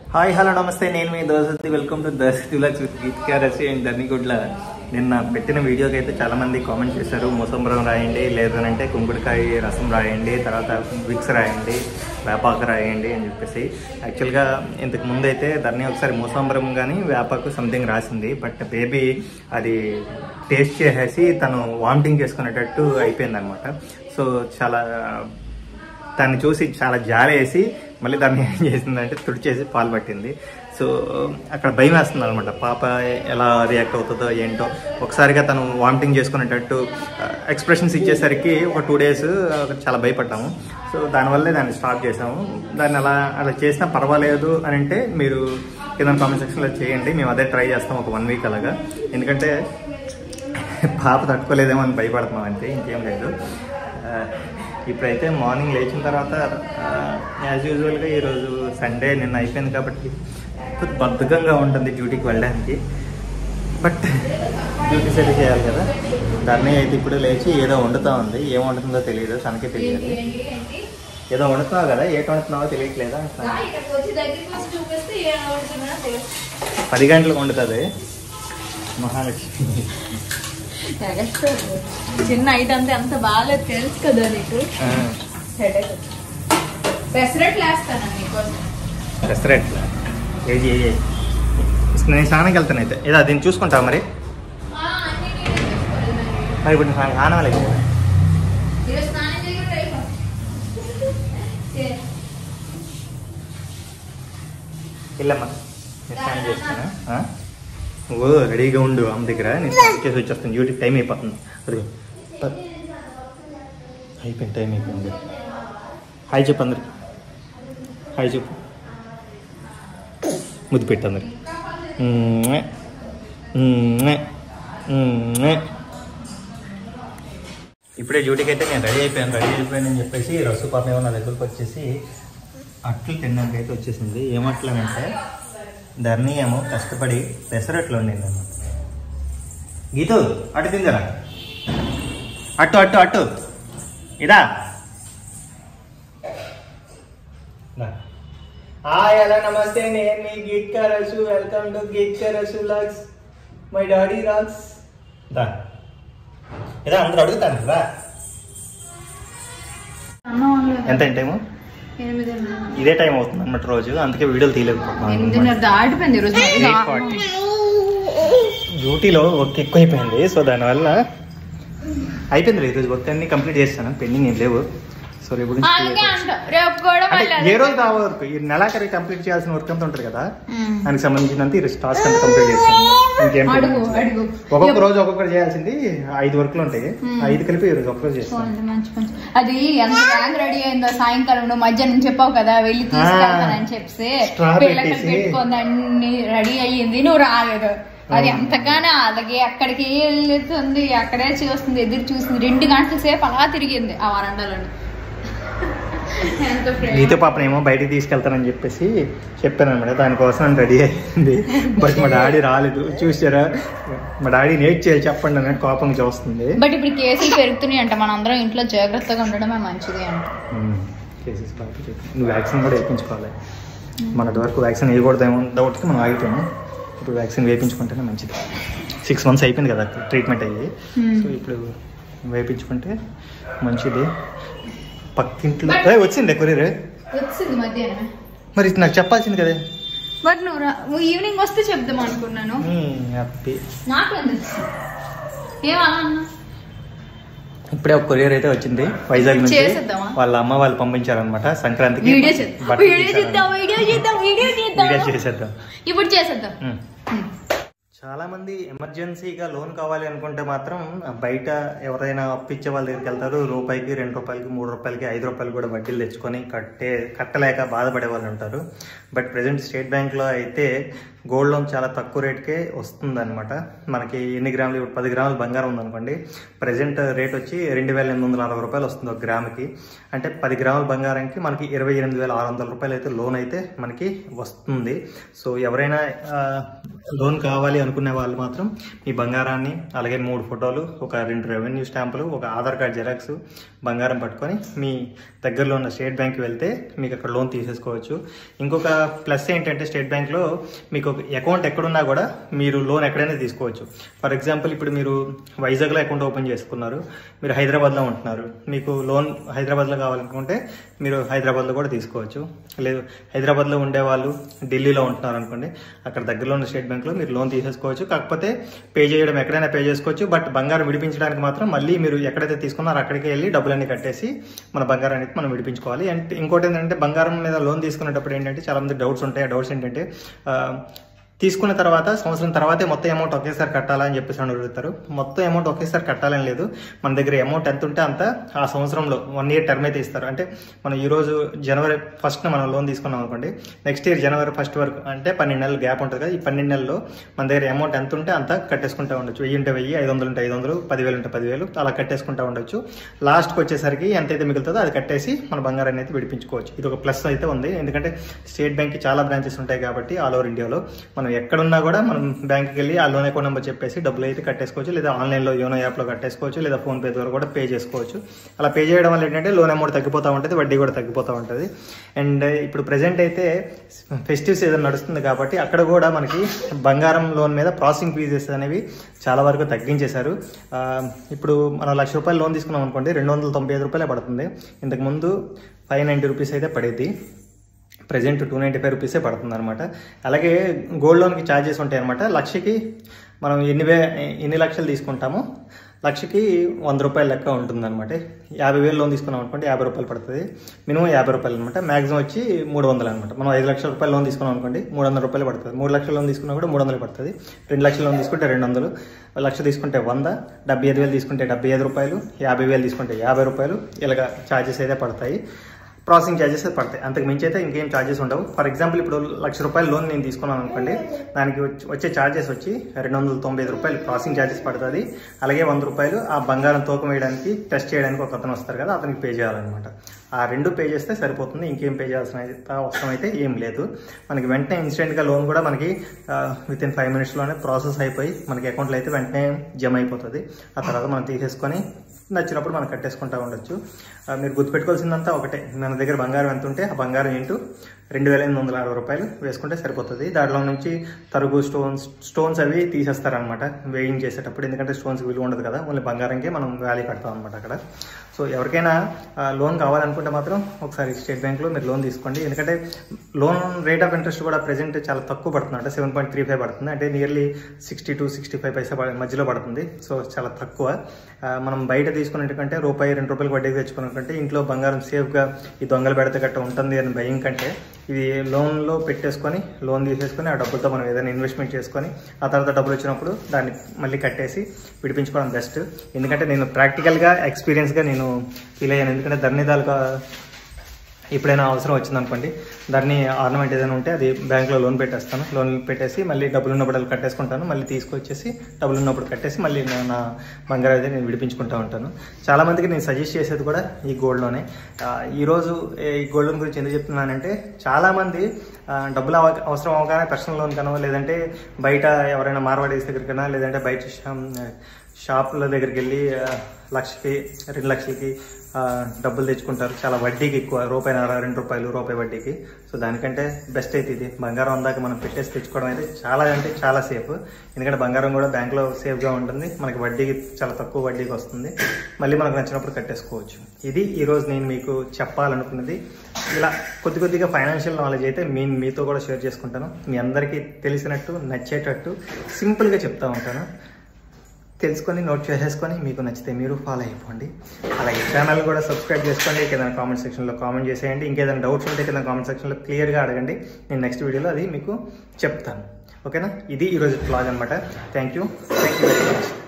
Hi hello నమస్తే నేను మీ దోసతి వెల్కమ్ టు దోసతి విలాక్స్ విత్ గీత్ క్యారసి అండ్ ధర్నిగుడ్ల నిన్న పెట్టిన వీడియోకి అయితే చాలా మంది కామెంట్ చేశారు మోసంబరం రాయండి లేదనంటే కుంకుడుకాయ రసం రాయండి తర్వాత విక్స్ రాయండి వేపాకు రాయండి అని చెప్పేసి యాక్చువల్గా ఇంతకు ముందు అయితే ధర్ని ఒకసారి మోసంబరం కానీ వేపాకు సంథింగ్ రాసింది బట్ బేబీ అది టేస్ట్ చేసేసి తను వామిటింగ్ చేసుకునేటట్టు అయిపోయింది అనమాట సో చాలా దాన్ని చూసి చాలా జాలేసి మళ్ళీ దాన్ని ఏం చేసిందంటే తుడిచేసి పాలు పట్టింది సో అక్కడ భయం వేస్తుంది అనమాట పాప ఎలా రియాక్ట్ అవుతుందో ఏంటో ఒకసారిగా తను వామిటింగ్ చేసుకునేటట్టు ఎక్స్ప్రెషన్స్ ఇచ్చేసరికి ఒక టూ డేస్ చాలా భయపడ్డాము సో దానివల్లే దాన్ని స్టార్ట్ చేసాము దాన్ని అలా అలా చేసినా పర్వాలేదు అని అంటే మీరు కింద కామెంట్ సెక్షన్లో చేయండి మేము అదే ట్రై చేస్తాం ఒక వన్ వీక్ అలాగా ఎందుకంటే పాప తట్టుకోలేదేమో అని భయపడుతున్నాం అంతే ఇంకేం లేదు ఆ, ఇప్పుడైతే మార్నింగ్ లేచిన తర్వాత యాజ్ యూజువల్గా ఈరోజు సండే నిన్న అయిపోయింది కాబట్టి కొద్ది బద్ధకంగా ఉంటుంది డ్యూటీకి వెళ్ళడానికి బట్ డ్యూటీ సరి చేయాలి కదా దాన్ని అయితే ఇప్పుడు లేచి ఏదో వండుతా ఉంది ఏం వండుతుందో తెలియదు తనకే తెలియదు ఏదో వండుతున్నావు కదా ఏట వండుతున్నావో తెలియట్లేదా అంటున్నాను. ఇక్కడికి వచ్చి దగ్గరికి వచ్చి చూపిస్తే ఏం అవుతుందో తెలుసు పది గంటలకు వండుతుంది మహాలక్ష్మి చిన్న నైట్ అంతా ఎంత బాగాలేదు తెలుసు కదా నీకు ఆ, హెడేక్ పెసరట్లు వేస్తాను నీకోసం రెస్టారెంట్ ఏది ఏ ఏ. నేను స్నానంకి వెళ్తాను అయితే ఏదో దీన్ని చూసుకుంటావు మరి ఆ, అన్నీ నేనే చూసుకోవాలి మరి. మరి ఇప్పుడు నేను స్నానం కానవాలి ఈరోజు స్నానం చేయకుండా అయిపో. చే. వెళ్ళమ్మా నేను స్నానం చేస్తాను ఆ? ఓ రెడీగా ఉండు అమ్మ దగ్గర నేను స్నానం చేసి వచ్చేస్తాను డ్యూటీ టైం అయిపోతుంది అది ప- అయిపోయింది టైం అయిపోయింది హాయ్ చెప్పు అందరికి హాయ్ చెప్పు ముద్దు పెట్టు అందరికి మ్మ్. మ్మ్. మ్మ్. ఇప్పుడే డ్యూటీకి అయితే నేను రెడీ అయిపోయాను రెడీ అయిపోయానని చెప్పేసి రసు పాప ఏమో నా దగ్గరకు వచ్చేసి అట్లు తినడానికి అయితే వచ్చేసింది ఏమట్లనంటే ధర్ని ఏమో కష్టపడి పెసరట్లు వండింది అన్నమాట గీతు అటు తిందరా అట్టు అట్టు అట్టు ఇదా హాయ్ హలో నమస్తే నేను మీ Geeth Rasu welcome to Geeth Rasu logs my daddy రాగ్స్ దా ఇదా అందరూ అడుగుతాను రా అన్నం వండలేదు. ఎంత టైము ఎనిమిదిన్నర. ఇదే టైం అవుతుంది అన్నమాట రోజు అందుకే వీడియోలు తీయలేకపోతున్నాను ఎనిమిదిన్నర దాటిపోయింది ఈరోజు మరి. ఎయిట్ ఫార్టీ డ్యూటీలో వర్క్ ఎక్కువైపోయింది సో దానివల్ల అయిపోయింది ఈరోజు వర్క్ అన్ని కంప్లీట్ చేస్తాను పెండింగ్ ఏం లేవు సో రేపు గురించి అందుకే అంట రేపు కూడా అంటే మళ్ళీ ఏ రోజు ఆ వర్క్ ఈ నెలాఖరి కంప్లీట్ చేయాల్సిన వర్క్ అంతా ఉంటుంది కదా ఉమ్. దానికి సంబంధించినంత ఈ టాస్క్ అంతా కంప్లీట్ చేస్తాను ఇంకేం అడుగు పెండింగ్ లేదు. అడుగు ఒక్కొక్క రోజు ఒక్కొక్కటి చేయాల్సింది ఐదు వర్క్లు ఉంటాయి మ్మ్. ఐదు కలిపి ఈ రోజు ఒక్క రోజు చేస్తాను పోన్లే, మంచి మంచి అది ఎంత ర్యాంక్ రెడీ అయిందో సాయంకాలం నువ్వు మధ్యాహ్నం చెప్పావు కదా వెళ్ళి తీసుకెళ్తానని చెప్పి Straw పిల్లకి పెట్టేసి. పెట్టుకుంది అన్ని రెడీ అయ్యింది నువ్వు రాలేదు అది ఎంతగానో అలాగే అక్కడికి వెళ్తుంది అక్కడే చూస్తుంది ఎదురు చూస్తుంది రెండు గంటల సేపు అలా తిరిగింది ఆ వరండాలో ఎంత ప్రేమ. నీతో పాపనేమో బయటికి తీసుకెళ్తానని చెప్పేసి చెప్పాను అనమాట దానికోసం అని రెడీ అయింది బట్ మా డాడీ రాలేదు చూసారా మా డాడీ నేట్ చేయాలి చెప్పండి అన్నట్టు కోపం చూస్తుంది బట్ ఇప్పుడు కేసులు పెరుగుతున్నాయి అంట మనందరం ఇంట్లో జాగ్రత్తగా ఉండడమే మంచిది అంట కేసెస్ బాగా చెప్పు. నువ్వు వ్యాక్సిన్ కూడా వేయించుకోవాలి మన వరకు వ్యాక్సిన్ వేయకూడదేమో డౌట్కి మనం ఆగిపోయాము ఇప్పుడు వ్యాక్సిన్ వేయించుకుంటేనే మంచిది సిక్స్ మంత్స్ అయిపోయింది కదా ట్రీట్మెంట్ అయ్యి Hmm. సో ఇప్పుడు వేయించుకుంటే మంచిది పక్కింట్లో ఏ, వచ్చింది కొరియర్ వచ్చింది మధ్యాహ్నం మరి ఇది నాకు చెప్పాల్సింది కదా బట్ నువ్వు రా- నువ్వు ఈవినింగ్ వస్తే చెప్దాం అనుకున్నాను హ్యాపీ నాకు తెలుసు ఏం అలా అన్నా ఇప్పుడే ఒక కొరియర్ అయితే వచ్చింది వైజాగ్ నుంచి చేసేద్దామా? వాళ్ళ అమ్మ వాళ్ళు పంపించారనమాట సంక్రాంతికి వీడియో చేద్దాం బట్టలు వీడియో చేద్దాం తీశారన్నమాట. వీడియో చేద్దాం వీడియో చేద్దాం వీడియో చేసేద్దాం ఇప్పుడు చేసేద్దాం ఉమ్. చాలా మంది ఎమర్జెన్సీగా లోన్ కావాలి అనుకుంటే మాత్రం బయట ఎవరైనా అప్పిచ్చే వాళ్ళ దగ్గరికి వెళ్తారు రూపాయికి రెండు రూపాయలకి మూడు రూపాయలకి ఐదు రూపాయలు కూడా వడ్డీలు తెచ్చుకొని కట్టే కట్టలేక బాధపడే వాళ్ళు ఉంటారు బట్ ప్రజెంట్ స్టేట్ బ్యాంక్లో అయితే గోల్డ్ లోన్ చాలా తక్కువ రేట్కే వస్తుంది అనమాట మనకి ఎన్ని గ్రాములు ఇప్పుడు పది గ్రాములు బంగారం ఉందనుకోండి ప్రజెంట్ రేట్ వచ్చి రెండు వేల ఎనిమిది వందల అరవై రూపాయలు వస్తుంది ఒక గ్రాముకి అంటే పది గ్రాముల బంగారానికి మనకి ఇరవై ఎనిమిది వేల ఆరు వందల రూపాయలు అయితే లోన్ అయితే మనకి వస్తుంది సో ఎవరైనా ఆ, లోన్ కావాలి అనుకునే వాళ్ళు మాత్రం మీ బంగారాన్ని అలాగే మూడు ఫోటోలు ఒక రెండు రెవెన్యూ స్టాంపులు ఒక ఆధార్ కార్డ్ జెరాక్స్ బంగారం పట్టుకొని మీ దగ్గరలో ఉన్న స్టేట్ బ్యాంక్కి వెళ్తే మీకు అక్కడ లోన్ తీసేసుకోవచ్చు ఇంకొక ప్లస్ ఏంటంటే స్టేట్ బ్యాంక్లో మీకు ఒక అకౌంట్ ఎక్కడున్నా కూడా మీరు లోన్ ఎక్కడైనా తీసుకోవచ్చు ఫర్ ఎగ్జాంపుల్ ఇప్పుడు మీరు వైజాగ్లో అకౌంట్ ఓపెన్ చేసుకున్నారు మీరు హైదరాబాద్లో ఉంటున్నారు మీకు లోన్ హైదరాబాద్లో కావాలనుకుంటే మీరు హైదరాబాద్లో కూడా తీసుకోవచ్చు లేదు హైదరాబాద్లో ఉండే వాళ్ళు ఢిల్లీలో ఉంటున్నారు అనుకోండి అక్కడ దగ్గరలో ఉన్న స్టేట్ బ్యాంక్లో మీరు లోన్ తీసేసుకోవచ్చు కాకపోతే పే చేయడం ఎక్కడైనా పే చేసుకోవచ్చు బట్ బంగారం విడిపించడానికి మాత్రం మళ్ళీ మీరు ఎక్కడైతే తీసుకున్నారో అక్కడికి వెళ్ళి డబ్బులన్నీ కట్టేసి మన బంగారానికి మనం విడిపించుకోవాలి అండ్ ఇంకోటి ఏంటంటే బంగారం మీద లోన్ తీసుకునేటప్పుడు ఏంటంటే చాలా మంది డౌట్స్ ఉంటాయి ఆ డౌట్స్ ఏంటంటే ఆ, తీసుకున్న తర్వాత సంవత్సరం తర్వాతే మొత్తం అమౌంట్ ఒకేసారి కట్టాలా అని చెప్పేసి అని అడుగుతారు మొత్తం అమౌంట్ ఒకేసారి కట్టాలని లేదు మన దగ్గర అమౌంట్ ఎంత ఉంటే అంత ఆ సంవత్సరంలో వన్ ఇయర్ టర్మ్ అయితే ఇస్తారు అంటే మనం ఈ రోజు జనవరి ఫస్ట్ మనం లోన్ తీసుకున్నాం అనుకోండి నెక్స్ట్ ఇయర్ జనవరి ఫస్ట్ వరకు అంటే పన్నెండు నెలలు గ్యాప్ ఉంటుంది కదా ఈ పన్నెండు నెలల్లో మన దగ్గర అమౌంట్ ఎంత ఉంటే అంత కట్టేసుకుంటా ఉండొచ్చు వెయ్యి ఉంటే వెయ్యి ఐదు వందలు ఉంటే ఐదు వందలు పదివేలు ఉంటే పదివేలు అలా కట్టేసుకుంటా ఉండొచ్చు లాస్ట్కి వచ్చేసరికి ఎంత అయితే మిగులుతుందో అది కట్టేసి మన బంగారాన్ని అయితే విడిపించుకోవచ్చు ఇది ఒక ప్లస్ అయితే ఉంది ఎందుకంటే స్టేట్ బ్యాంక్కి చాలా బ్రాంచెస్ ఉంటాయి కాబట్టి ఆల్ ఓవర్ ఇండియాలో మనం ఎక్కడున్నా కూడా మనం బ్యాంక్కి వెళ్ళి ఆ లోన్ అకౌంట్ నెంబర్ చెప్పేసి డబ్బులు అయితే కట్టేసుకోవచ్చు లేదా ఆన్లైన్లో యోనో యాప్లో కట్టేసుకోవచ్చు లేదా ఫోన్పే ద్వారా కూడా పే చేసుకోవచ్చు అలా పే చేయడం వల్ల ఏంటంటే లోన్ అమౌంట్ తగ్గిపోతూ ఉంటుంది వడ్డీ కూడా తగ్గిపోతూ ఉంటుంది అండ్ ఇప్పుడు ప్రజెంట్ అయితే ఫెస్టివ్ సీజన్ నడుస్తుంది కాబట్టి అక్కడ కూడా మనకి బంగారం లోన్ మీద ప్రాసెసింగ్ ఫీజెస్ అనేవి చాలా వరకు తగ్గించేశారు ఆ, ఇప్పుడు మనం లక్ష రూపాయలు లోన్ తీసుకున్నాం అనుకోండి రెండు వందల తొంభై ఐదు రూపాయలే పడుతుంది ఇంతకుముందు ఫైవ్ నైంటీ రూపీస్ అయితే పడేది ప్రజెంట్ టూ నైంటీ ఫైవ్ రూపీసే పడుతుంది అనమాట అలాగే గోల్డ్ లోన్కి ఛార్జెస్ ఉంటాయి అనమాట లక్షకి మనం ఎన్ని వే ఎన్ని లక్షలు తీసుకుంటామో లక్షకి వంద రూపాయల లెక్క ఉంటుందన్నమాట యాభై వేలు లోన్ తీసుకున్నాం అనుకోండి యాభై రూపాయలు పడుతుంది మినిమం యాభై రూపాయలు అనమాట మాక్సిమం వచ్చి మూడు వందలు అనమాట మనం ఐదు లక్షల రూపాయలు లోన్ తీసుకున్నాం అనుకోండి మూడు వందల రూపాయలు పడుతుంది మూడు లక్షల లోన్ తీసుకున్నా కూడా మూడు వందలు పడుతుంది రెండు లక్షల లోన్ తీసుకుంటే రెండు వందలు లక్ష తీసుకుంటే వంద డెబ్బై ఐదు వేలు తీసుకుంటే డెబ్బై ఐదు రూపాయలు యాభై వేలు తీసుకుంటే యాభై రూపాయలు ఇలాగ ఛార్జెస్ అయితే పడతాయి ప్రాసెసింగ్ ఛార్జెస్ పడతాయి అంతకు మించి అయితే ఇంకేం ఛార్జెస్ ఉండవు ఫర్ ఎగ్జాంపుల్ ఇప్పుడు లక్ష రూపాయల లోన్ నేను తీసుకున్నాను అనుకోండి దానికి వచ్చి- వచ్చే ఛార్జెస్ వచ్చి రెండు వందల తొంభై ఐదు రూపాయలు ప్రాసెసింగ్ ఛార్జెస్ పడుతుంది అలాగే వంద రూపాయలు ఆ బంగారం తూకం వేయడానికి టెస్ట్ చేయడానికి ఒక అతను వస్తారు కదా అతనికి పే చేయాలన్నమాట ఆ రెండు పే చేస్తే సరిపోతుంది ఇంకేం పే చేయాల్సిన అయితే అవసరం అయితే ఏం లేదు మనకి వెంటనే ఇన్స్టెంట్గా లోన్ కూడా మనకి విత్ ఇన్ ఫైవ్ మినిట్స్లోనే ప్రాసెస్ అయిపోయి మనకి అకౌంట్లో అయితే వెంటనే జమ అయిపోతుంది ఆ తర్వాత మనం తీసేసుకొని నచ్చినప్పుడు మనం కట్టేసుకుంటా ఉండొచ్చు ఆ, మీరు గుర్తుపెట్టుకోవాల్సిందంతా ఒకటే మన దగ్గర బంగారం ఎంత ఉంటే ఆ బంగారం ఏంటో రెండు వేల ఎనిమిది వందల అరవై రూపాయలు వేసుకుంటే సరిపోతుంది దాంట్లో నుంచి తరుగు స్టోన్స్ స్టోన్స్ అవి తీసేస్తారనమాట వెయింగ్ చేసేటప్పుడు ఎందుకంటే స్టోన్స్ విలువ ఉండదు కదా ఓన్లీ బంగారంకే మనం వాల్యూ కడతాం అనమాట అక్కడ సో ఎవరికైనా ఆ, లోన్ కావాలనుకుంటే మాత్రం ఒకసారి స్టేట్ బ్యాంక్లో మీరు లోన్ తీసుకోండి ఎందుకంటే లోన్ రేట్ ఆఫ్ ఇంట్రెస్ట్ కూడా ప్రెజెంట్ చాలా తక్కువ పడుతుంది అంటే సెవెన్ పాయింట్ త్రీ ఫైవ్ పడుతుంది అంటే nearly sixty two sixty five పైసా పడ- మధ్యలో పడుతుంది సో చాలా తక్కువ ఆ, మనం బయట తీసుకున్నట్టుకంటే రూపాయి రెండు రూపాయలు వడ్డీకి తెచ్చుకున్నట్టు ఇంట్లో బంగారం సేఫ్గా ఈ దొంగలు పెడితే గట్ట ఉంటుంది అని భయం కంటే ఇది లోన్లో పెట్టేసుకొని లోన్ తీసేసుకొని ఆ డబ్బులతో మనం ఏదైనా ఇన్వెస్ట్మెంట్ చేసుకొని ఆ తర్వాత డబ్బులు వచ్చినప్పుడు దాన్ని మళ్ళీ కట్టేసి విడిపించుకోవడం బెస్ట్ ఎందుకంటే నేను ప్రాక్టికల్గా ఎక్స్పీరియన్స్గా నేను ఫీల్ అయ్యాను ఎందుకంటే ధరణి తాలూకా ఎప్పుడైనా అవసరం వచ్చిందనుకోండి దాన్ని ఆర్నమెంట్ ఏదైనా ఉంటే అది బ్యాంక్లో లోన్ పెట్టేస్తాను లోన్ పెట్టేసి మళ్ళీ డబ్బులు ఉన్నప్పుడు అది కట్టేసుకుంటాను మళ్ళీ తీసుకొచ్చేసి డబ్బులు ఉన్నప్పుడు కట్టేసి మళ్ళీ నా నా బంగారం అయితే నేను విడిపించుకుంటూ ఉంటాను చాలామందికి నేను సజెస్ట్ చేసేది కూడా ఈ గోల్డ్ లోనే ఆ, ఈరోజు ఈ గోల్డ్ లోన్ గురించి ఎందుకు చెప్తున్నానంటే చాలామంది ఆ, డబ్బులు అవ- అవసరం అవగానే పర్సనల్ లోన్ కనో లేదంటే బయట ఎవరైనా మార్వాడీస్ దగ్గరికైనా లేదంటే బయట షా- షాపుల దగ్గరికి వెళ్ళి ఆ, లక్షకి రెండు లక్షలకి ఆ, డబ్బులు తెచ్చుకుంటారు చాలా వడ్డీకి ఎక్కువ రూపాయి రెండు రూపాయలు రూపాయి వడ్డీకి సో దానికంటే బెస్ట్ అయితే ఇది బంగారం అందాక మనం పెట్టేసి తెచ్చుకోవడం అయితే చాలా అంటే చాలా సేఫ్ ఎందుకంటే బంగారం కూడా బ్యాంక్లో సేఫ్గా ఉంటుంది మనకి వడ్డీకి చాలా తక్కువ వడ్డీకి వస్తుంది మళ్ళీ మనకు నచ్చినప్పుడు కట్టేసుకోవచ్చు ఇది ఈరోజు నేను మీకు చెప్పాలనుకున్నది ఇలా కొద్ది కొద్దిగా ఫైనాన్షియల్ నాలెడ్జ్ అయితే మీ మీతో కూడా షేర్ చేసుకుంటాను మీ అందరికీ తెలిసినట్టు నచ్చేటట్టు సింపుల్గా చెప్తా ఉంటాను తెలుసుకొని నోట్ చేసేసుకొని మీకు నచ్చితే మీరు ఫాలో అయిపోండి అలాగే ఛానల్ కూడా సబ్స్క్రైబ్ చేసుకోండి ఏదైనా కామెంట్ సెక్షన్లో కామెంట్ చేసేయండి ఇంకేదైనా డౌట్స్ ఉంటే కింద కామెంట్ సెక్షన్లో క్లియర్గా అడగండి నేను నెక్స్ట్ వీడియోలో అది మీకు చెప్తాను ఓకేనా ఇది ఈరోజు బ్లాగ్ అనమాట thank you thank you very much